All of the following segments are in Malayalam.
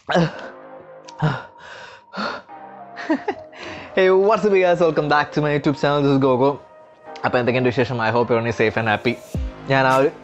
hey, what's up, guys? Welcome back to my YouTube channel. This is Gogo. അപ്പോൾ എന്തൊക്കെയുണ്ട് വിശേഷം I hope you safe and happy ഞാൻ ആ ഒരു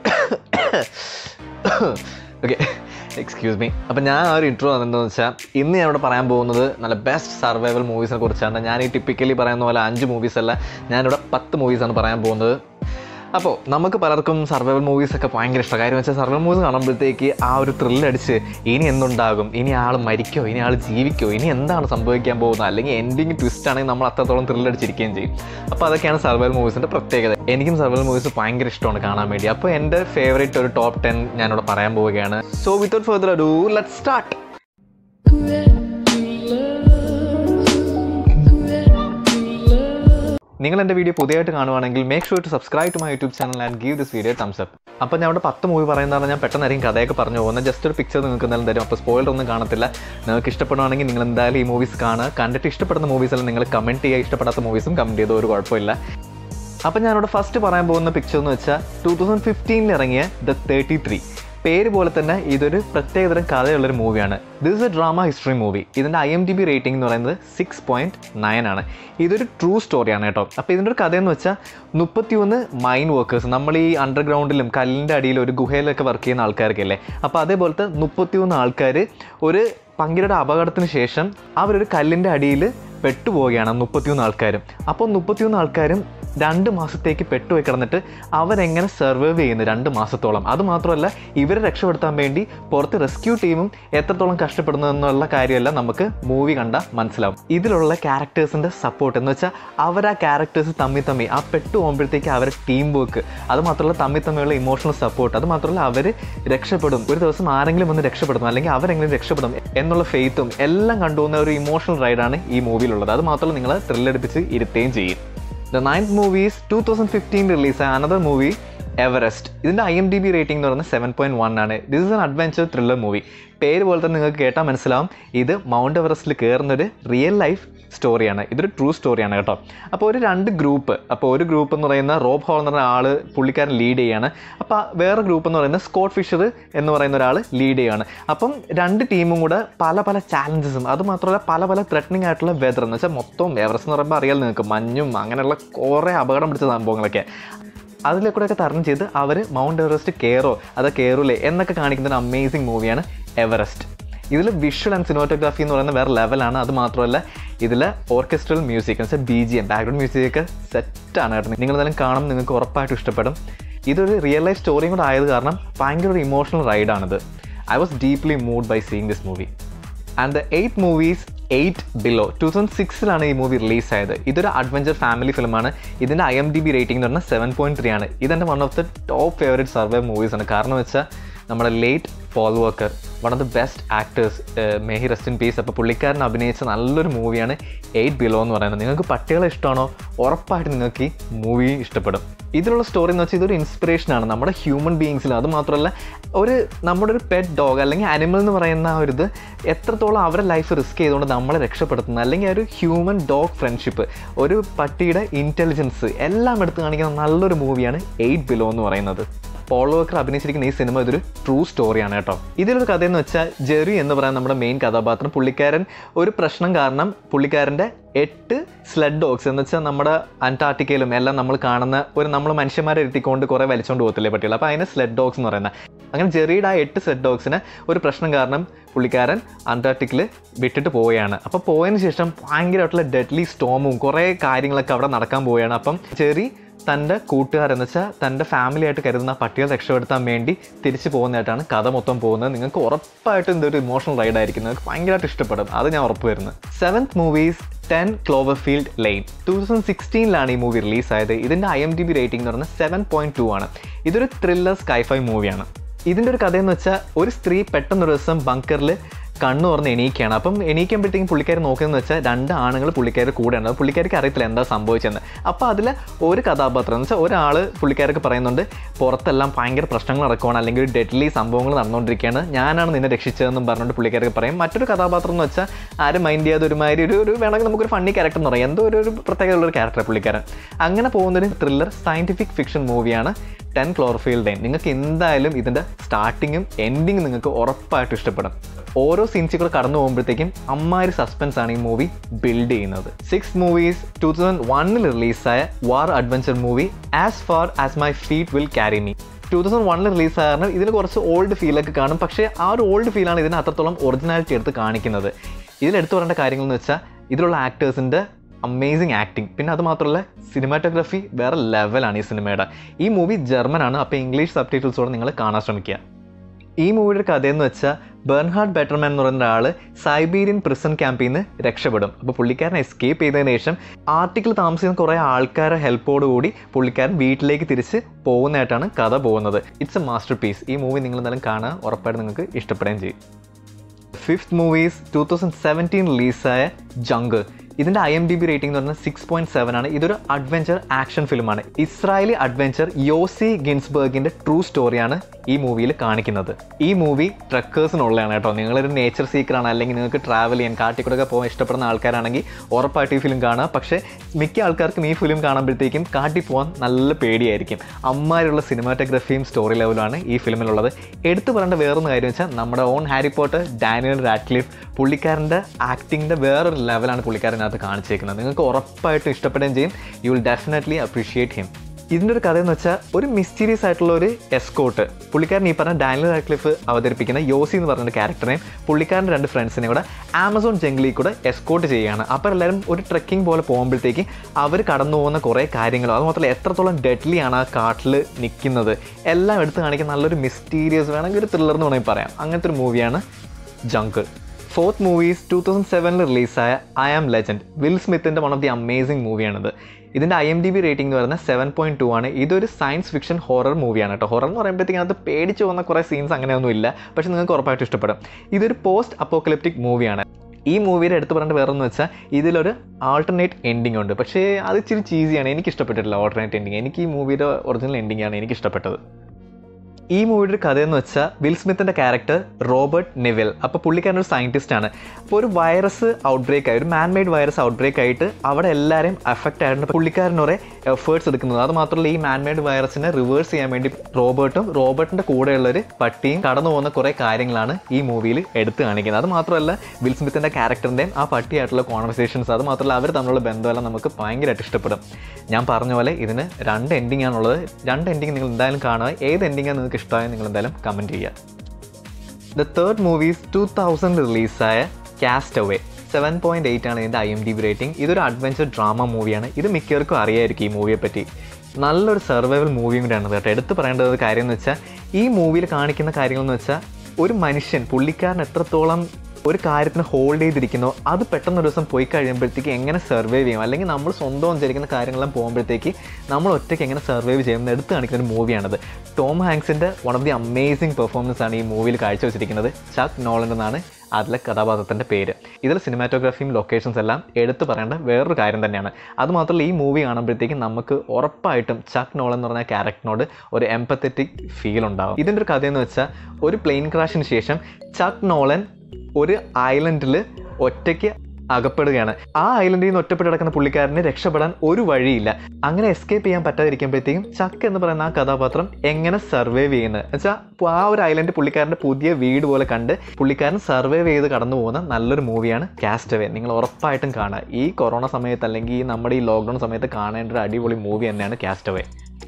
ഓക്കെ എക്സ്ക്യൂസ് മീ അപ്പം ഞാൻ ആ ഒരു ഇൻട്രോ എന്താണെന്ന് വെച്ചാൽ ഇന്ന് ഞാൻ ഇവിടെ പറയാൻ പോകുന്നത് നല്ല ബെസ്റ്റ് സർവൈവൽ മൂവീസിനെ കുറിച്ചാണ് ഞാൻ ഈ ടിപ്പിക്കലി പറയുന്ന പോലെ അഞ്ച് മൂവീസ് അല്ല ഞാനിവിടെ പത്ത് മൂവീസാണ് പറയാൻ പോകുന്നത് അപ്പോൾ നമുക്ക് പലർക്കും സർവൈവൽ മൂവീസൊക്കെ ഭയങ്കര ഇഷ്ടം കാര്യം വെച്ചാൽ സർവൈവൽ മൂവീസ് കാണുമ്പോഴത്തേക്ക് ആ ഒരു ത്രില്ലടിച്ച് ഇനി എന്തുണ്ടാകും ഇനി ആൾ മരിക്കോ ഇനി ആൾ ജീവിക്കോ ഇനി എന്താണ് സംഭവിക്കാൻ പോകുന്നത് അല്ലെങ്കിൽ എൻഡിങ് ട്വിസ്റ്റ് ആണെങ്കിൽ നമ്മൾ അത്രത്തോളം ത്രില്ലടിച്ചിരിക്കുകയും ചെയ്യും അപ്പോൾ അതൊക്കെയാണ് സർവൈവൽ മൂവീസിൻ്റെ പ്രത്യേകത എനിക്കും സർവൈവൽ മൂവീസ് ഭയങ്കര ഇഷ്ടമാണ് കാണാൻ വേണ്ടി അപ്പോൾ എൻ്റെ ഫേവറേറ്റ് ഒരു ടോപ്പ് ടെൻ ഞാനിവിടെ പറയാൻ പോവുകയാണ് so without further do let start നിങ്ങൾ എൻ്റെ വീഡിയോ പുതിയതായിട്ട് കാണുവാണെങ്കിൽ make sure to subscribe to my YouTube channel and give this video thumbs up അപ്പോൾ ഞാൻ അവിടെ പത്ത് മൂവി പറയുന്നതാണ് ഞാൻ പെട്ടെന്നായിരിക്കും കഥയൊക്കെ പറഞ്ഞു പോകുന്നത് ജസ്റ്റ് ഒരു പിക്ചർ നിങ്ങൾക്ക് എന്തായാലും തരും അപ്പോൾ സ്പോയിലർ ഒന്നും കാണത്തില്ല നിങ്ങൾക്ക് ഇഷ്ടപ്പെടുവാണെങ്കിൽ നിങ്ങൾ എന്തായാലും ഈ മൂവീസ് കാണുക കണ്ടിട്ട് ഇഷ്ടപ്പെടുന്ന മൂവീസെല്ലാം നിങ്ങൾ കമൻറ്റ് ചെയ്യുക ഇഷ്ടപ്പെടാത്ത മൂവീസും കമൻറ്റ് ചെയ്തോ ഒരു കുഴപ്പമില്ല അപ്പം ഞാനിവിടെ ഫസ്റ്റ് പറയാൻ പോകുന്ന പിക്ചർ എന്ന് വെച്ചാൽ ടൂ തൗസൻഡ് ഫിഫ്റ്റീനിൽ ഇറങ്ങിയ ദ തേർട്ടി ത്രീ പേര് പോലെ തന്നെ ഇതൊരു പ്രത്യേകതരം കഥയുള്ളൊരു മൂവിയാണ് this a drama history movie ഇതിൻ്റെ I M D B rating എന്ന് പറയുന്നത് സിക്സ് പോയിൻറ്റ് നയൻ ആണ് ഇതൊരു ട്രൂ സ്റ്റോറിയാണ് കേട്ടോ അപ്പോൾ ഇതിൻ്റെ ഒരു കഥയെന്ന് വെച്ചാൽ മുപ്പത്തിയൊന്ന് മൈൻ വർക്കേഴ്സ് നമ്മൾ ഈ അണ്ടർഗ്രൗണ്ടിലും കല്ലിൻ്റെ അടിയിലും ഒരു ഗുഹയിലൊക്കെ വർക്ക് ചെയ്യുന്ന ആൾക്കാർക്കല്ലേ അപ്പോൾ അതേപോലത്തെ മുപ്പത്തിയൊന്ന് ആൾക്കാർ ഒരു ഭയങ്കര അപകടത്തിന് ശേഷം അവരൊരു കല്ലിൻ്റെ അടിയിൽ പെട്ടുപോവുകയാണ് മുപ്പത്തിയൊന്ന് ആൾക്കാരും അപ്പോൾ മുപ്പത്തിയൊന്ന് ആൾക്കാരും രണ്ട് മാസത്തേക്ക് പെട്ടുപോയി കിടന്നിട്ട് അവരെങ്ങനെ സർവൈവ് ചെയ്യുന്നു രണ്ട് മാസത്തോളം അത് മാത്രമല്ല ഇവരെ രക്ഷപ്പെടുത്താൻ വേണ്ടി പുറത്ത് റെസ്ക്യൂ ടീമും എത്രത്തോളം കഷ്ടപ്പെടുന്നു എന്നുള്ള കാര്യമല്ല നമുക്ക് മൂവി കണ്ടാൽ മനസ്സിലാവും ഇതിലുള്ള ക്യാരക്ടേഴ്സിൻ്റെ സപ്പോർട്ട് എന്ന് വെച്ചാൽ അവർ ആ ക്യാരക്ടേഴ്സ് തമ്മി തമ്മി ആ പെട്ടു പോകുമ്പോഴത്തേക്ക് അവരെ ടീം വർക്ക് അത് മാത്രമല്ല തമ്മി തമ്മിലുള്ള ഇമോഷണൽ സപ്പോർട്ട് അത് മാത്രമല്ല അവർ രക്ഷപ്പെടും ഒരു ദിവസം ആരെങ്കിലും വന്ന് രക്ഷപ്പെടും അല്ലെങ്കിൽ അവരെങ്കിലും രക്ഷപ്പെടും എന്നുള്ള ഫെയ്ത്തും എല്ലാം കണ്ടുപോകുന്ന ഒരു ഇമോഷണൽ റൈഡാണ് ഈ മൂവിയിലുള്ളത് അത് മാത്രമല്ല നിങ്ങൾ ത്രില്ലടിപ്പിച്ച് ഇരുത്തുകയും ചെയ്യും the ninth movies two thousand fifteen release another movie Everest ഇതിൻ്റെ I M D B rating എന്ന് പറയുന്നത് സെവൻ പോയിൻറ്റ് വൺ ആണ് this is an adventure thriller movie പേര് പോലെ തന്നെ നിങ്ങൾക്ക് കേട്ടാൽ മനസ്സിലാവും ഇത് മൗണ്ട് എവറസ്റ്റിൽ കയറുന്നൊരു റിയൽ ലൈഫ് സ്റ്റോറിയാണ് ഇതൊരു ട്രൂ സ്റ്റോറിയാണ് കേട്ടോ അപ്പോൾ ഒരു രണ്ട് ഗ്രൂപ്പ് അപ്പോൾ ഒരു ഗ്രൂപ്പ് എന്ന് പറയുന്ന റോബ് ഹോൾ എന്ന് പറയുന്ന ആൾ പുള്ളിക്കാരൻ ലീഡ് ചെയ്യാണ് അപ്പോൾ വേറെ ഗ്രൂപ്പ് എന്ന് പറയുന്നത് സ്കോട്ട് ഫിഷർ എന്ന് പറയുന്ന ഒരാൾ ലീഡ് ചെയ്യാണ് അപ്പം രണ്ട് ടീമും കൂടെ പല പല ചാലഞ്ചസും അത് മാത്രമല്ല പല പല ത്രെറ്റനിങ് ആയിട്ടുള്ള വെതർ എന്ന് വെച്ചാൽ മൊത്തം എവറസ്റ്റ് എന്ന് പറയുമ്പോൾ അറിയാൽ നിങ്ങൾക്ക് മഞ്ഞും അങ്ങനെയുള്ള കുറേ അപകടം പിടിച്ച സംഭവങ്ങളൊക്കെ അതിലെ കൂടെയൊക്കെ തരണം ചെയ്ത് അവർ മൗണ്ട് എവറസ്റ്റ് കയറോ അത് കയറൂലേ എന്നൊക്കെ കാണിക്കുന്ന ഒരു അമേസിങ് മൂവിയാണ് എവറസ്റ്റ് ഇതിൽ വിഷ്വൽ ആൻഡ് സിനിമാറ്റോഗ്രാഫി എന്ന് പറയുന്ന വേറെ ലെവലാണ് അത് മാത്രമല്ല ഇതിൽ ഓർക്കസ്ട്രൽ മ്യൂസിക് എന്ന് വെച്ചാൽ B G M background music സെറ്റാണ് കേട്ടോ നിങ്ങൾ എന്തായാലും കാണും നിങ്ങൾക്ക് ഉറപ്പായിട്ടും ഇഷ്ടപ്പെടും ഇതൊരു റിയൽ ലൈഫ് സ്റ്റോറിയും കൂടെ ആയത് കാരണം ഭയങ്കര ഒരു ഇമോഷണൽ റൈഡാണിത് I was deeply moved by seeing this movie and the eight movies eight below two thousand സിക്സിലാണ് ഈ മൂവി റിലീസ് ആയത് ഇതൊരു അഡ്വഞ്ചർ ഫാമിലി ഫിലിമാണ് ഇതിൻ്റെ I M D B rating എന്ന് പറഞ്ഞാൽ സെവൻ പോയിൻറ്റ് ത്രീ ആണ് ഇതെൻ്റെ one of the top favourite survive മൂവീസാണ് കാരണം വെച്ചാൽ നമ്മുടെ late Paul Walker one of the best actors may he rest in peace അപ്പോൾ പുള്ളിക്കാരൻ അഭിനയിച്ച നല്ലൊരു മൂവിയാണ് എയ്റ്റ് ബിലോ എന്ന് പറയുന്നത് നിങ്ങൾക്ക് പട്ടികളെ ഇഷ്ടമാണോ ഉറപ്പായിട്ട് നിങ്ങൾക്ക് ഈ മൂവി ഇഷ്ടപ്പെടും ഇതിലുള്ള സ്റ്റോറി എന്ന് വെച്ചാൽ ഇതൊരു ഇൻസ്പിറേഷനാണ് നമ്മുടെ ഹ്യൂമൻ ബീങ്സിൽ അത് മാത്രമല്ല ഒരു നമ്മുടെ ഒരു പെറ്റ് ഡോഗ് അല്ലെങ്കിൽ അനിമൽ എന്ന് പറയുന്ന ആ ഒരു ഇത് എത്രത്തോളം അവരുടെ ലൈഫ് റിസ്ക് ചെയ്തുകൊണ്ട് നമ്മളെ രക്ഷപ്പെടുത്തുന്നത് അല്ലെങ്കിൽ ആ ഒരു ഹ്യൂമൻ ഡോഗ് ഫ്രണ്ട്ഷിപ്പ് ഒരു പട്ടിയുടെ ഇൻ്റലിജൻസ് എല്ലാം എടുത്ത് കാണിക്കുന്ന നല്ലൊരു മൂവിയാണ് എയ്റ്റ് ബിലോ എന്ന് പറയുന്നത് പോൾ വർക്കർ അഭിനയിച്ചിരിക്കുന്ന ഈ സിനിമ ഇതൊരു ട്രൂ സ്റ്റോറിയാണ് കേട്ടോ ഇതിലൊരു കഥയെന്ന് വെച്ചാൽ ജെറി എന്ന് പറയുന്ന നമ്മുടെ മെയിൻ കഥാപാത്രം പുള്ളിക്കാരൻ ഒരു പ്രശ്നം കാരണം പുള്ളിക്കാരൻ്റെ എട്ട് സ്ലെഡ് ഡോഗ്സ് എന്ന് വെച്ചാൽ നമ്മുടെ അന്റാർട്ടിക്കയിലും എല്ലാം നമ്മൾ കാണുന്ന ഒരു നമ്മൾ മനുഷ്യന്മാരെ ഇരുത്തിക്കൊണ്ട് കുറേ വലിച്ചുകൊണ്ട് പോകത്തില്ലേ പട്ടികൾ അപ്പോൾ അതിന് സ്ലെഡ് ഡോഗ്സ് എന്ന് പറയുന്നത് അങ്ങനെ ജെറിയുടെ ആ എട്ട് സ്ലെഡ് ഡോഗ്സിന് ഒരു പ്രശ്നം കാരണം പുള്ളിക്കാരൻ അന്റാർട്ടിക്കിൽ വിട്ടിട്ട് പോവുകയാണ് അപ്പോൾ പോയതിന് ശേഷം ഭയങ്കരമായിട്ടുള്ള ഡെഡ്ലി സ്റ്റോമും കുറേ കാര്യങ്ങളൊക്കെ അവിടെ നടക്കാൻ പോവുകയാണ് അപ്പം ചെറി തൻ്റെ കൂട്ടുകാരെന്ന് വെച്ചാൽ തൻ്റെ ഫാമിലി ആയിട്ട് കരുതുന്ന പട്ടികൾ രക്ഷപ്പെടുത്താൻ വേണ്ടി തിരിച്ചു പോകുന്നതായിട്ടാണ് കഥ മൊത്തം പോകുന്നത് നിങ്ങൾക്ക് ഉറപ്പായിട്ടും ഇതൊരു ഇമോഷണൽ റൈഡ് ആയിരിക്കും നിങ്ങൾക്ക് ഭയങ്കരമായിട്ട് ഇഷ്ടപ്പെടും അത് ഞാൻ ഉറപ്പ് വരുന്നത് seventh movies ten Cloverfield lane two thousand സിക്സ്റ്റീനിലാണ് ഈ മൂവി റിലീസായത് ഇതിൻ്റെ I M D B rating എന്ന് പറയുന്നത് സെവൻ പോയിൻറ്റ് ടു ആണ് ഇതൊരു ത്രില്ലർ സ്കൈഫൈ മൂവിയാണ് ഇതിൻ്റെ ഒരു കഥയെന്ന് വെച്ചാൽ ഒരു സ്ത്രീ പെട്ടെന്നൊരു ദിവസം ബങ്കറിൽ കണ്ണു തുറന്ന് എണീക്കുകയാണ് അപ്പം എണീക്കുമ്പോഴത്തേക്കും പുള്ളിക്കാർ നോക്കുന്നതെന്ന് വെച്ചാൽ രണ്ട് ആണുങ്ങൾ പുള്ളിക്കാർ കൂടെയാണ് അപ്പോൾ പുള്ളിക്കാർക്ക് അറിയത്തില്ല എന്താ സംഭവിച്ചതെന്ന് അപ്പോൾ അതിൽ ഒരു കഥാപാത്രം എന്ന് വെച്ചാൽ ഒരാൾ പുള്ളിക്കാർക്ക് പറയുന്നുണ്ട് പുറത്തെല്ലാം ഭയങ്കര പ്രശ്നങ്ങൾ നടക്കുവാണ് അല്ലെങ്കിൽ ഒരു ഡെഡ്ലി സംഭവങ്ങൾ നടന്നുകൊണ്ടിരിക്കുകയാണ് ഞാനാണ് നിന്നെ രക്ഷിച്ചതെന്നും പറഞ്ഞുകൊണ്ട് പുള്ളിക്കാർക്ക് പറയും മറ്റൊരു കഥാപാത്രം എന്ന് വെച്ചാൽ ആരും മൈൻഡ് ചെയ്യാതെ ഒരുമാതിരി ഒരു ഒരു വേണമെങ്കിൽ നമുക്കൊരു ഫണ്ണി ക്യാരക്ടർ എന്ന് പറയാം എന്തോ ഒരു ഒരു പ്രത്യേകതയുള്ള ഒരു ക്യാരക്ടർ പുള്ളിക്കാരൻ അങ്ങനെ പോകുന്നൊരു ത്രില്ലർ സയൻറ്റിഫിക് ഫിക്ഷൻ മൂവിയാണ് ടെൻ ക്ലോർഫീൽ ഡൈൻ നിങ്ങൾക്ക് എന്തായാലും ഇതിൻ്റെ സ്റ്റാർട്ടിങ്ങും എൻഡിങ്ങും നിങ്ങൾക്ക് ഉറപ്പായിട്ടും ഇഷ്ടപ്പെടും ഓരോ സീൻസിൽ കൂടെ കടന്നു പോകുമ്പോഴത്തേക്കും അമ്മാതിരി സസ്പെൻസ് ആണ് ഈ മൂവി ബിൽഡ് ചെയ്യുന്നത് സിക്സ് മൂവീസ് ടൂ തൗസൻഡ് വണ്ണിൽ റിലീസായ war adventure movie as far as my feet will carry me two thousand വണ്ണിൽ റിലീസ് കാരണം ഇതിന് കുറച്ച് ഓൾഡ് ഫീലൊക്കെ കാണും പക്ഷേ ആ ഒരു ഓൾഡ് ഫീലാണ് ഇതിന് അത്രത്തോളം ഒറിജിനാലിറ്റി എടുത്ത് കാണിക്കുന്നത് ഇതിലെടുത്ത് പറയേണ്ട കാര്യങ്ങൾ എന്ന് വെച്ചാൽ ഇതിലുള്ള ആക്ടേഴ്സിൻ്റെ അമേസിങ് ആക്ടിങ് പിന്നെ അത് മാത്രമല്ല സിനിമാറ്റോഗ്രഫി വേറെ ലെവലാണ് ഈ സിനിമയുടെ ഈ മൂവി ജർമ്മനാണ് അപ്പോൾ ഇംഗ്ലീഷ് സബ് ടൈറ്റിൽസോടെ നിങ്ങൾ കാണാൻ ശ്രമിക്കുക ഈ മൂവിയുടെ കഥയെന്ന് വെച്ചാൽ ബെർൺഹാർഡ് ബെറ്റർമാൻ എന്ന് പറയുന്ന ഒരാൾ സൈബീരിയൻ പ്രിസൺ ക്യാമ്പിൽ നിന്ന് രക്ഷപ്പെടും അപ്പോൾ പുള്ളിക്കാരൻ എസ്കേപ്പ് ചെയ്തതിന് ശേഷം ആർട്ടിക്കിൾ താമസിക്കുന്ന കുറേ ആൾക്കാരെ ഹെൽപ്പോടുകൂടി പുള്ളിക്കാരൻ വീട്ടിലേക്ക് തിരിച്ച് പോകുന്നതായിട്ടാണ് കഥ പോകുന്നത് ഇറ്റ്സ് എ മാസ്റ്റർ പീസ് ഈ മൂവി നിങ്ങൾ എന്തായാലും കാണുക ഉറപ്പായിട്ട് നിങ്ങൾക്ക് ഇഷ്ടപ്പെടുകയും ചെയ്യും fifth movies two thousand seventeen റിലീസായ ജംഗ് ഇതിൻ്റെ I M D B rating എന്ന് പറഞ്ഞാൽ സിക്സ് പോയിന്റ് സെവൻ ആണ് ഇതൊരു അഡ്വഞ്ചർ ആക്ഷൻ ഫിലിമാണ് ഇസ്രായേലി അഡ്വഞ്ചർ യോസി ഗിൻസ്ബർഗിൻ്റെ ട്രൂ സ്റ്റോറിയാണ് ഈ മൂവിയിൽ കാണിക്കുന്നത് ഈ മൂവി ട്രക്കേഴ്സിനുള്ളതാണ് കേട്ടോ നിങ്ങളൊരു നേച്ചർ സീക്കറാണ് അല്ലെങ്കിൽ നിങ്ങൾക്ക് ട്രാവൽ ചെയ്യാൻ കാട്ടിക്കൂടെ പോകാൻ ഇഷ്ടപ്പെടുന്ന ആൾക്കാരാണെങ്കിൽ ഉറപ്പായിട്ട് ഈ ഫിലിം കാണുക പക്ഷേ മിക്ക ആൾക്കാർക്കും ഈ ഫിലിം കാണുമ്പോഴത്തേക്കും കാട്ടി പോകാൻ നല്ല പേടിയായിരിക്കും അമ്മാരുള്ള സിനിമാറ്റോഗ്രഫിയും സ്റ്റോറി ലെവലുമാണ് ഈ ഫിലിമിലുള്ളത് എടുത്തു പറയേണ്ട വേറൊരു കാര്യം വെച്ചാൽ നമ്മുടെ own Harry Potter Daniel Radcliffe പുള്ളിക്കാരൻ്റെ ആക്ടിങ്ങിൻ്റെ വേറൊരു ലെവലാണ് പുള്ളിക്കാരനകത്ത് കാണിച്ചേക്കുന്നത് നിങ്ങൾക്ക് ഉറപ്പായിട്ടും ഇഷ്ടപ്പെടുകയും ചെയ്യും you will definitely appreciate him ഇതിൻ്റെ ഒരു കഥ എന്ന് വെച്ചാൽ ഒരു മിസ്റ്റീരിയസ് ആയിട്ടുള്ള ഒരു എസ്കോട്ട് പുള്ളിക്കാരൻ ഈ പറഞ്ഞ ഡാനിയൽ റാക്ലിഫ് അവതരിപ്പിക്കുന്ന യോസി എന്ന് പറഞ്ഞ ക്യാരക്ടറിനെയും പുള്ളിക്കാരൻ്റെ രണ്ട് ഫ്രണ്ട്സിനെയും കൂടെ ആമസോൺ ജംഗ്ലിൽ കൂടെ എസ്കോട്ട് ചെയ്യുകയാണ് അപ്പോൾ എല്ലാവരും ഒരു ട്രെക്കിംഗ് പോലെ പോകുമ്പോഴത്തേക്ക് അവർ കടന്നു പോകുന്ന കുറേ കാര്യങ്ങളും അത് മാത്രമല്ല എത്രത്തോളം ഡെഡ്ലി ആണ് ആ കാട്ടിൽ നിൽക്കുന്നത് എല്ലാം എടുത്ത് കാണിക്കുന്ന നല്ലൊരു മിസ്റ്റീരിയസ് വേണമെങ്കിൽ ഒരു ത്രില്ലർ എന്ന് വേണമെങ്കിൽ പറയാം അങ്ങനത്തെ ഒരു മൂവിയാണ് Jungle fourth movies two thousand സെവനിൽ റിലീസായ ഐ ആം ലെജൻഡ് വിൽ സ്മിത്തിൻ്റെ വൺ ഓഫ് ദി അമേസിംഗ് മൂവിയാണിത് ഇതിൻ്റെ I M D B rating എന്ന് പറയുന്നത് സെവൻ പോയിൻറ്റ് ടു ആണ് ഇതൊരു സയൻസ് ഫിക്ഷൻ ഹൊറർ മൂവിയാണ് കേട്ടോ ഹൊറർ എന്ന് പറയുമ്പോഴത്തേക്കും അത് പേടിച്ച് പോകുന്ന കുറേ സീൻസ് അങ്ങനെയൊന്നും ഇല്ല പക്ഷേ നിങ്ങൾക്ക് ഉറപ്പായിട്ട് ഇഷ്ടപ്പെടും ഇതൊരു പോസ്റ്റ് അപ്പോക്കലിപ്റ്റിക് മൂവിയാണ് ഈ മൂവിയുടെ എടുത്ത് പറയേണ്ട വേറെ എന്ന് വെച്ചാൽ ഇതിലൊരു ആൾട്ടർനേറ്റ് എൻഡിങ് ഉണ്ട് പക്ഷേ അത് ഇച്ചിരി ചീസിയാണ് എനിക്ക് ഇഷ്ടപ്പെട്ടിട്ടില്ല ആൾട്ടർനേറ്റ് എൻഡിങ് എനിക്ക് ഈ മൂവിയുടെ ഒറിജിനൽ എൻഡിങ് ആണ് എനിക്ക് ഇഷ്ടപ്പെട്ടത് ഈ മൂവിയുടെ ഒരു കഥയെന്ന് വെച്ചാൽ വിൽ സ്മിത്തിൻ്റെ ക്യാരക്ടർ റോബർട്ട് നെവിൽ അപ്പോൾ പുള്ളിക്കാരൻ ഒരു സയൻറ്റിസ്റ്റ് ആണ് അപ്പോൾ ഒരു വൈറസ് ഔട്ട്ബ്രേക്ക് ആയി ഒരു മാൻ മെയ്ഡ് വൈറസ് ഔട്ട്ബ്രേക്ക് ആയിട്ട് അവിടെ എല്ലാവരെയും അഫക്റ്റ് ആയിട്ടുണ്ട് പുള്ളിക്കാരൻ കുറേ എഫേർട്സ് എടുക്കുന്നത് അത് മാത്രമല്ല ഈ മാൻ മെയ്ഡ് വൈറസിനെ റിവേഴ്സ് ചെയ്യാൻ വേണ്ടി റോബർട്ടും റോബർട്ടിൻ്റെ കൂടെയുള്ളൊരു പട്ടിയും കടന്നു പോകുന്ന കുറേ കാര്യങ്ങളാണ് ഈ മൂവിയിൽ എടുത്തു കാണിക്കുന്നത് അത് മാത്രമല്ല വിൽ സ്മിത്തിൻ്റെ ക്യാരക്ടറിൻ്റെയും ആ പട്ടിയായിട്ടുള്ള കോൺവെർസേഷൻസ് അത് മാത്രമല്ല അവർ തമ്മിലുള്ള ബന്ധമെല്ലാം നമുക്ക് ഭയങ്കരമായിട്ട് ഇഷ്ടപ്പെടും ഞാൻ പറഞ്ഞ പോലെ ഇതിന് രണ്ട് എൻഡിങ് ആണുള്ളത് രണ്ട് എൻഡിങ് നിങ്ങൾ എന്തായാലും കാണുക ഏത് എൻഡിങ്ങാണ് നിങ്ങൾക്ക് ഇഷ്ടമായത് നിങ്ങൾ എന്തായാലും കമൻറ്റ് ചെയ്യുക the third movies two thousand റിലീസായ Cast Away seven point eight ആണ് ഇതിൻ്റെ I M D B rating ഇതൊരു അഡ്വഞ്ചർ ഡ്രാമ മൂവിയാണ് ഇത് മിക്കവർക്കും അറിയായിരിക്കും ഈ മൂവിയെ പറ്റി നല്ലൊരു സർവൈവൽ മൂവിയും കൂടെയാണ് കേട്ടോ എടുത്ത് പറയേണ്ട ഒരു കാര്യം എന്ന് വെച്ചാൽ ഈ മൂവിയിൽ കാണിക്കുന്ന കാര്യങ്ങളെന്ന് വെച്ചാൽ ഒരു മനുഷ്യൻ പുള്ളിക്കാരൻ എത്രത്തോളം ഒരു കാര്യത്തിന് ഹോൾഡ് ചെയ്തിരിക്കുന്നോ അത് പെട്ടെന്ന് ഒരു ദിവസം പോയി കഴിയുമ്പോഴത്തേക്ക് എങ്ങനെ സർവൈവ് ചെയ്യും അല്ലെങ്കിൽ നമ്മൾ സ്വന്തം വിചാരിക്കുന്ന കാര്യങ്ങളെല്ലാം പോകുമ്പോഴത്തേക്ക് നമ്മൾ ഒറ്റയ്ക്ക് എങ്ങനെ സർവൈവ് ചെയ്യുമെന്ന് എടുത്ത് കാണിക്കുന്ന ഒരു മൂവിയാണത് ടോം ഹാങ്സിൻ്റെ one of the amazing performance ആണ് ഈ മൂവിയിൽ കാഴ്ചവെച്ചിരിക്കുന്നത് ചാക്ക് നോളൻ എന്നാണ് അതിലെ കഥാപാത്രത്തിൻ്റെ പേര് ഇതിൽ സിനിമാറ്റോഗ്രാഫിയും ലൊക്കേഷൻസ് എല്ലാം എടുത്തു പറയേണ്ട വേറൊരു കാര്യം തന്നെയാണ് അതുമാത്രമല്ല ഈ മൂവി കാണുമ്പോഴത്തേക്കും നമുക്ക് ഉറപ്പായിട്ടും ചക്ക് നോളൻ എന്ന് പറഞ്ഞ ക്യാരക്ടറിനോട് ഒരു എംപത്തറ്റിക് ഫീൽ ഉണ്ടാവും ഇതിൻ്റെ ഒരു കഥയെന്ന് വെച്ചാൽ ഒരു പ്ലെയിൻ ക്രാഷിന് ശേഷം ചക്ക് നോളൻ ഒരു ഐലൻഡിൽ ഒറ്റയ്ക്ക് അകപ്പെടുകയാണ് ആ ഐലൻഡിൽ നിന്ന് ഒറ്റപ്പെട്ട് കിടക്കുന്ന പുള്ളിക്കാരന് രക്ഷപ്പെടാൻ ഒരു വഴിയില്ല അങ്ങനെ എസ്കേപ്പ് ചെയ്യാൻ പറ്റാതിരിക്കുമ്പോഴത്തേക്കും ചക്ക് എന്ന് പറയുന്ന ആ കഥാപാത്രം എങ്ങനെ സർവൈവ് ചെയ്യുന്നത് വെച്ചാൽ ആ ഒരു ഐലൻഡ് പുള്ളിക്കാരൻ്റെ പുതിയ വീട് പോലെ കണ്ട് പുള്ളിക്കാരൻ സർവൈവ് ചെയ്ത് കടന്നു പോകുന്ന നല്ലൊരു മൂവിയാണ് കാസ്റ്റവേ നിങ്ങൾ ഉറപ്പായിട്ടും കാണുക ഈ കൊറോണ സമയത്ത് അല്ലെങ്കിൽ ഈ നമ്മുടെ ഈ ലോക്ക്ഡൗൺ സമയത്ത് കാണേണ്ട ഒരു അടിപൊളി മൂവി തന്നെയാണ് Castaway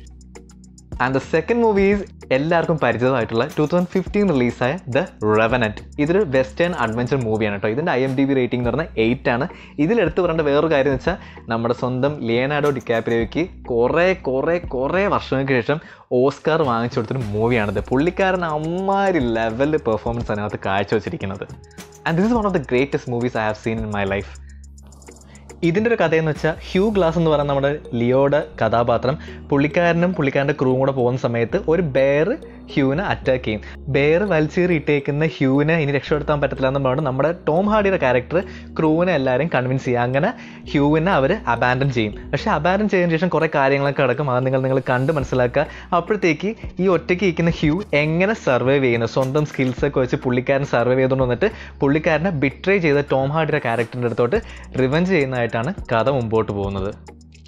and the second movies എല്ലാവർക്കും പരിചിതമായിട്ടുള്ള ടൂ തൗസൻഡ് ഫിഫ്റ്റീൻ റിലീസായ ദ റെവനൻറ്റ് ഇതൊരു വെസ്റ്റേൺ അഡ്വഞ്ചർ മൂവിയാണ് കേട്ടോ ഇതിൻ്റെ I M D B rating എന്ന് പറഞ്ഞാൽ എയ്റ്റ് ആണ് ഇതിലെടുത്ത് പറയേണ്ട വേറൊരു കാര്യം എന്ന് വെച്ചാൽ നമ്മുടെ സ്വന്തം ലിയനാഡോ ഡിക്കാപ്രിയോയ്ക്ക് കുറേ കുറേ കുറേ വർഷങ്ങൾക്ക് ശേഷം ഓസ്കാർ വാങ്ങിച്ചു കൊടുത്തൊരു മൂവിയാണിത് പുള്ളിക്കാരൻ അമ്മാരി ലെവലിൽ പെർഫോമൻസ് അതിനകത്ത് കാഴ്ചവെച്ചിരിക്കുന്നത് and this is one of the greatest movies I have seen in my life ഇതിൻ്റെ ഒരു കഥയെന്ന് വെച്ചാൽ ഹ്യൂ ഗ്ലാസ് എന്ന് പറയുന്ന നമ്മുടെ ലിയോയുടെ കഥാപാത്രം പുള്ളിക്കാരനും പുള്ളിക്കാരൻ്റെ ക്രൂവും കൂടെ പോകുന്ന സമയത്ത് ഒരു ബെയർ ഹ്യൂവിനെ അറ്റാക്ക് ചെയ്യും ബെയർ വലിച്ചേറി ഇട്ടേക്കുന്ന ഹ്യൂവിനെ ഇനി രക്ഷപ്പെടുത്താൻ പറ്റത്തില്ല എന്ന് പറഞ്ഞ് നമ്മുടെ ടോം ഹാർഡിയുടെ ക്യാരക്ടർ ക്രൂവിനെ എല്ലാവരും കൺവിൻസ് ചെയ്യുക അങ്ങനെ ഹ്യൂവിനെ അവർ അബാൻഡൻ ചെയ്യും പക്ഷേ അബാൻഡൻ ചെയ്തതിന് ശേഷം കുറേ കാര്യങ്ങളൊക്കെ അടക്കും അത് നിങ്ങൾ നിങ്ങൾ കണ്ട് മനസ്സിലാക്കുക അപ്പോഴത്തേക്ക് ഈ ഒറ്റയ്ക്ക് ഇരിക്കുന്ന ഹ്യൂ എങ്ങനെ സർവൈവ് ചെയ്യുന്നു സ്വന്തം സ്കിൽസൊക്കെ വെച്ച് പുള്ളിക്കാരൻ സർവൈവ് ചെയ്തുകൊണ്ട് വന്നിട്ട് പുള്ളിക്കാരനെ ബിട്രേ ചെയ്ത ടോം ഹാർഡിയുടെ ക്യാരക്ടറിൻ്റെ അടുത്തോട്ട് റിവഞ്ച് ചെയ്യുന്നതായിട്ടാണ് കഥ മുമ്പോട്ട് പോകുന്നത്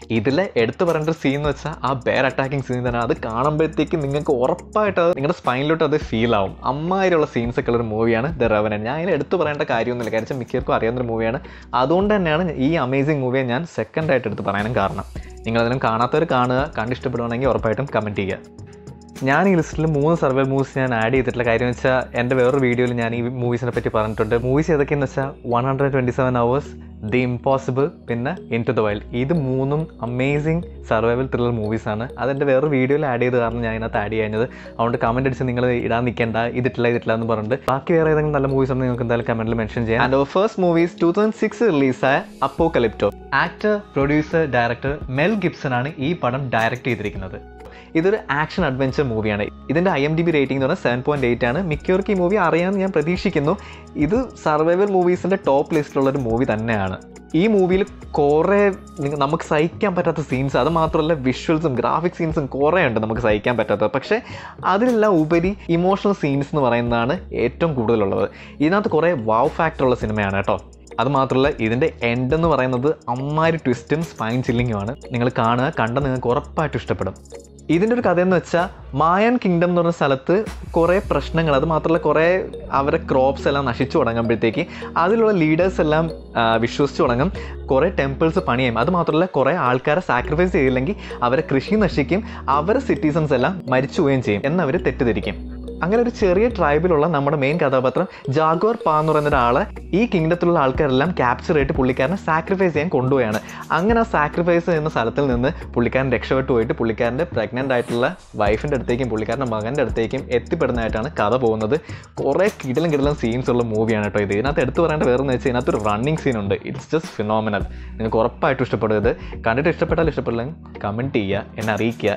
ഇതിലെ എടുത്തു പറയേണ്ട ഒരു സീൻ എന്ന് വെച്ചാൽ ആ ബെയർ അറ്റാക്കിംഗ് സീൻ തന്നെ അത് കാണുമ്പോഴത്തേക്ക് നിങ്ങൾക്ക് ഉറപ്പായിട്ട് അത് നിങ്ങളുടെ സ്പൈനിലോട്ട് അത് ഫീൽ ആവും അമ്മാതിരിയുള്ള സീൻസ് ഒക്കെ ഉള്ള ഒരു മൂവിയാണ് ദ റെവനൻ ഞാൻ അതിൽ എടുത്തു പറയേണ്ട കാര്യമൊന്നുമില്ല കാരണം വെച്ചാൽ മിക്കവർക്കും അറിയാവുന്ന ഒരു മൂവിയാണ് അതുകൊണ്ട് തന്നെയാണ് ഈ അമേസിംഗ് മൂവിയെ ഞാൻ സെക്കൻഡ് ആയിട്ട് എടുത്ത് പറയാനും കാരണം നിങ്ങളതിനും കാണാത്തവർ കാണുക കണ്ടിഷ്ടപ്പെടുവാണെങ്കിൽ ഉറപ്പായിട്ടും കമൻറ്റ് ചെയ്യുക ഞാൻ ഈ ലിസ്റ്റിൽ മൂന്ന് സർവൈവൽ മൂവീസ് ഞാൻ ആഡ് ചെയ്തിട്ടുള്ള കാര്യം എന്ന് വെച്ചാൽ എൻ്റെ വേറൊരു വീഡിയോയിൽ ഞാൻ ഈ മൂവീസിനെ പറ്റി പറഞ്ഞിട്ടുണ്ട് മൂവീസ് ഏതൊക്കെയെന്ന് വെച്ചാൽ one hundred twenty seven hours the impossible പിന്നെ ഇൻ ടു ദ വൈൽഡ് ഇത് മൂന്നും അമേസിങ് സർവൈവൽ ത്രില്ലർ മൂവീസാണ് അതെൻ്റെ വേറൊരു വീഡിയോയിൽ ആഡ് ചെയ്ത് കാരണം ഞാൻ ഇതിനകത്ത് ആഡ് ചെയ്യുന്നത് അതുകൊണ്ട് കമൻറ്റ് അടിച്ച് നിങ്ങൾ ഇടാൻ നിൽക്കേണ്ട ഇതിട്ടില്ല ഇതിട്ടില്ല എന്ന് പറഞ്ഞിട്ട് ബാക്കി വേറെ ഏതെങ്കിലും നല്ല മൂവീസ് ഉണ്ടെങ്കിൽ നിങ്ങൾക്ക് എന്തായാലും കമൻറ്റിൽ മെൻഷൻ ചെയ്യാം and first movies two thousand six റിലീസായ Apocalypto actor producer director Mel Gibson ആണ് ഈ പടം ഡയറക്റ്റ് ചെയ്തിരിക്കുന്നത് ഇതൊരു ആക്ഷൻ അഡ്വഞ്ചർ മൂവിയാണ് ഇതിൻ്റെ I M D B rating എന്ന് പറഞ്ഞാൽ സെവൻ പോയിൻറ്റ് എയ്റ്റ് ആണ് മിക്കവർക്കും ഈ മൂവി അറിയാമെന്ന് ഞാൻ പ്രതീക്ഷിക്കുന്നു ഇത് സർവൈവൽ മൂവീസിൻ്റെ ടോപ്പ് ലിസ്റ്റിലുള്ള ഒരു മൂവി തന്നെയാണ് ഈ മൂവിയിൽ കുറേ നിങ്ങ- നമുക്ക് സഹിക്കാൻ പറ്റാത്ത സീൻസ് അത് മാത്രമല്ല വിഷ്വൽസും ഗ്രാഫിക് സീൻസും കുറേ ഉണ്ട് നമുക്ക് സഹിക്കാൻ പറ്റാത്തത് പക്ഷേ അതിലെല്ലാം ഉപരി ഇമോഷണൽ സീൻസ് എന്ന് പറയുന്നതാണ് ഏറ്റവും കൂടുതലുള്ളത് ഇതിനകത്ത് കുറേ വാവ് ഫാക്ടർ ഉള്ള സിനിമയാണ് കേട്ടോ അത് മാത്രമല്ല ഇതിൻ്റെ എൻഡ് എന്ന് പറയുന്നത് അമ്മാരി ട്വിസ്റ്റും സ്പൈൻ ചില്ലിങ്ങുമാണ് നിങ്ങൾ കാണുക കണ്ട നിങ്ങൾക്ക് ഉറപ്പായിട്ടും ഇഷ്ടപ്പെടും ഇതിൻ്റെ ഒരു കഥയെന്ന് വെച്ചാൽ മായൻ കിങ്ഡം എന്ന് പറഞ്ഞ സ്ഥലത്ത് കുറേ പ്രശ്നങ്ങൾ അത് മാത്രമല്ല കുറേ അവരെ ക്രോപ്സ് എല്ലാം നശിച്ചു തുടങ്ങുമ്പോഴത്തേക്ക് അതിലുള്ള ലീഡേഴ്സ് എല്ലാം ആ, വിശ്വസിച്ച് തുടങ്ങും കുറേ ടെമ്പിൾസ് പണിയും അത് മാത്രമല്ല കുറേ ആൾക്കാരെ സാക്രിഫൈസ് ചെയ്തില്ലെങ്കിൽ അവരെ കൃഷി നശിക്കും അവരെ സിറ്റിസൺസ് എല്ലാം മരിച്ചു പോവുകയും ചെയ്യും എന്നവർ തെറ്റിദ്ധരിക്കും അങ്ങനെ ഒരു ചെറിയ ട്രൈബിലുള്ള നമ്മുടെ മെയിൻ കഥാപാത്രം ജാഗോർ പാ എന്ന് പറയുന്ന ഒരാളെ ഈ കിങ്ഡത്തിലുള്ള ആൾക്കാരെല്ലാം ക്യാപ്ചർ ചെയ്തിട്ട് പുള്ളിക്കാരനെ സാക്രിഫൈസ് ചെയ്യാൻ കൊണ്ടുപോയാണ് അങ്ങനെ ആ സാക്രിഫൈസ് ചെയ്യുന്ന സ്ഥലത്തിൽ നിന്ന് പുള്ളിക്കാരൻ രക്ഷപ്പെട്ടു പോയിട്ട് പുള്ളിക്കാരൻ്റെ പ്രഗ്നൻ്റ് ആയിട്ടുള്ള വൈഫിൻ്റെ അടുത്തേക്കും പുള്ളിക്കാരൻ്റെ മകൻ്റെ അടുത്തേക്കും എത്തിപ്പെടുന്നതായിട്ടാണ് കഥ പോകുന്നത് കുറേ കിടിലും കിടിലും സീൻസ് ഉള്ള മൂവിയാണ് കേട്ടോ ഇത് ഇതിനകത്ത് എടുത്തു പറയേണ്ട വേറെ എന്ന് വെച്ചാൽ ഇതിനകത്ത് ഒരു റണ്ണിങ് സീൻ ഉണ്ട് ഇറ്റ്സ് ജസ്റ്റ് ഫിനോമിനൽ നിങ്ങൾക്ക് ഉറപ്പായിട്ടും ഇഷ്ടപ്പെടും ഇത് കണ്ടിട്ട് ഇഷ്ടപ്പെട്ടാൽ ഇഷ്ടപ്പെടില്ലെങ്കിൽ കമൻറ്റ് ചെയ്യുക എന്നെ അറിയിക്കുക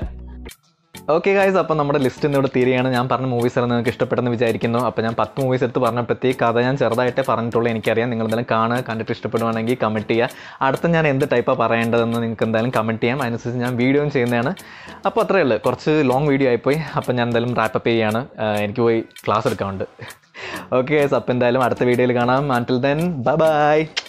ഓക്കെ ഗൈസ് അപ്പോൾ നമ്മുടെ ലിസ്റ്റ് ഇന്നിവിടെ തീരുകയാണ് ഞാൻ പറഞ്ഞ മൂവീസ് എല്ലാം നിങ്ങൾക്ക് ഇഷ്ടപ്പെട്ടെന്ന് വിചാരിക്കുന്നു അപ്പോൾ ഞാൻ പത്ത് മൂവീസ് എടുത്ത് പറഞ്ഞപ്പോഴത്തേക്ക് കഥ ഞാൻ ചെറുതായിട്ടേ പറഞ്ഞിട്ടുള്ളൂ എനിക്കറിയാം നിങ്ങൾ എന്തായാലും കാണുക കണ്ടിട്ട് ഇഷ്ടപ്പെടുവാണെങ്കിൽ കമൻറ്റ് ചെയ്യുക അടുത്ത ഞാൻ എന്ത് ടൈപ്പാണ് പറയേണ്ടതെന്ന് നിങ്ങൾക്ക് എന്തായാലും കമൻറ്റ് ചെയ്യാം അതിനനുസരിച്ച് ഞാൻ വീഡിയോയും ചെയ്യുന്നതാണ് അപ്പോൾ അത്രയേ ഉള്ളൂ കുറച്ച് ലോങ് വീഡിയോ ആയിപ്പോയി അപ്പോൾ ഞാൻ എന്തായാലും റാപ്പപ്പ് ചെയ്യാണ് ആഹ് എനിക്ക് പോയി ക്ലാസ് എടുക്കാനുണ്ട് ഓക്കെ ഗൈസ് അപ്പോൾ എന്തായാലും അടുത്ത വീഡിയോയിൽ കാണാം ആൻറ്റിൽ ദെൻ ബൈ ബൈ